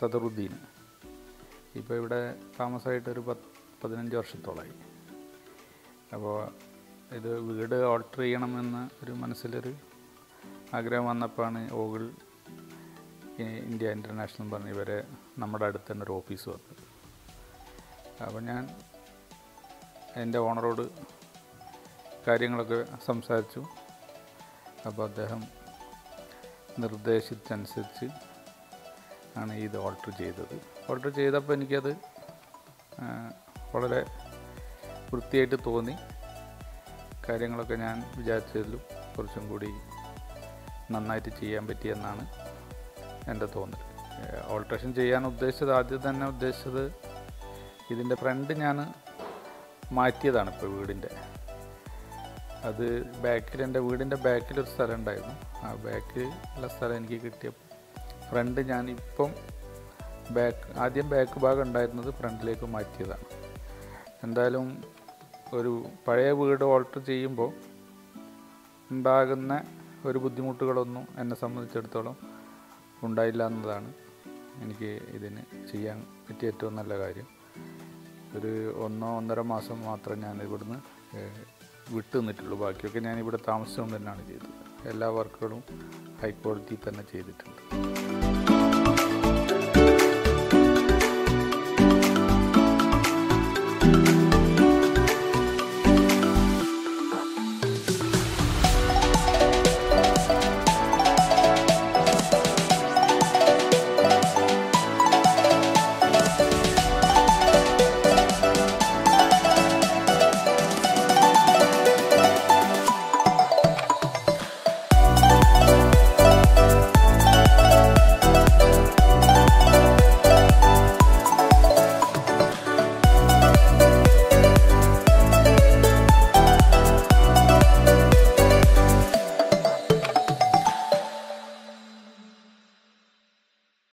സദറുദ്ദീൻ ഇപ്പോൾ ഇവിടെ താമസമായിട്ട് ഒരു പത്ത് പതിനഞ്ച് വർഷത്തോളമായി അപ്പോൾ ഇത് വീട് ഓൾട്ടർ ചെയ്യണമെന്ന് ഒരു മനസ്സിലൊരു ആഗ്രഹം വന്നപ്പോഴാണ് ഓഗിൾ ഇ- ഇന്ത്യ ഇൻ്റർനാഷണൽ പറഞ്ഞ് ഇവരെ നമ്മുടെ അടുത്ത് തന്നെ ഒരു ഓഫീസ് വന്നത് അപ്പോൾ ഞാൻ എൻ്റെ ഓണറോട് കാര്യങ്ങളൊക്കെ സംസാരിച്ചു അപ്പോൾ അദ്ദേഹം നിർദ്ദേശിച്ചനുസരിച്ച് ആണ് ഇത് ഓൾട്ടർ ചെയ്തത് ഓൾട്ടർ ചെയ്തപ്പോൾ എനിക്കത് ആ, വളരെ വൃത്തിയായിട്ട് തോന്നി കാര്യങ്ങളൊക്കെ ഞാൻ വിചാരിച്ചതിലും കുറച്ചും കൂടി നന്നായിട്ട് ചെയ്യാൻ പറ്റിയെന്നാണ് എൻ്റെ തോന്നൽ ഓൾട്രേഷൻ ചെയ്യാൻ ഉദ്ദേശിച്ചത് ആദ്യം തന്നെ ഉദ്ദേശിച്ചത് ഇതിൻ്റെ ഫ്രണ്ട് ഞാൻ മാറ്റിയതാണ് ഇപ്പോൾ വീടിൻ്റെ അത് ബാക്കിൽ എൻ്റെ വീടിൻ്റെ ബാക്കിലൊരു സ്ഥലം ഉണ്ടായിരുന്നു ആ ബാക്കിൽ ഉള്ള സ്ഥലം എനിക്ക് കിട്ടിയപ്പോൾ ഫ്രണ്ട് ഞാൻ ഇപ്പം ബാക്ക് ആദ്യം ബാക്ക് ഭാഗം ഉണ്ടായിരുന്നത് ഫ്രണ്ടിലേക്ക് മാറ്റിയതാണ് എന്തായാലും ഒരു പഴയ വീട് ഓൾട്ടർ ചെയ്യുമ്പോൾ ഉണ്ടാകുന്ന ഒരു ബുദ്ധിമുട്ടുകളൊന്നും എന്നെ സംബന്ധിച്ചിടത്തോളം ഉണ്ടായില്ല എന്നതാണ് എനിക്ക് ഇതിന് ചെയ്യാൻ പറ്റിയ ഏറ്റവും നല്ല കാര്യം ഒരു ഒന്നോ ഒന്നര മാസം മാത്രം ഞാൻ ഇവിടുന്ന് ഏഹ്, വിട്ടു നിന്നിട്ടുള്ളൂ ബാക്കിയൊക്കെ ഞാൻ ഇവിടെ താമസിച്ചുകൊണ്ട് തന്നെയാണ് ചെയ്തത് എല്ലാ വർക്കുകളും ഹൈ ക്വാളിറ്റി തന്നെ ചെയ്തിട്ടുണ്ട്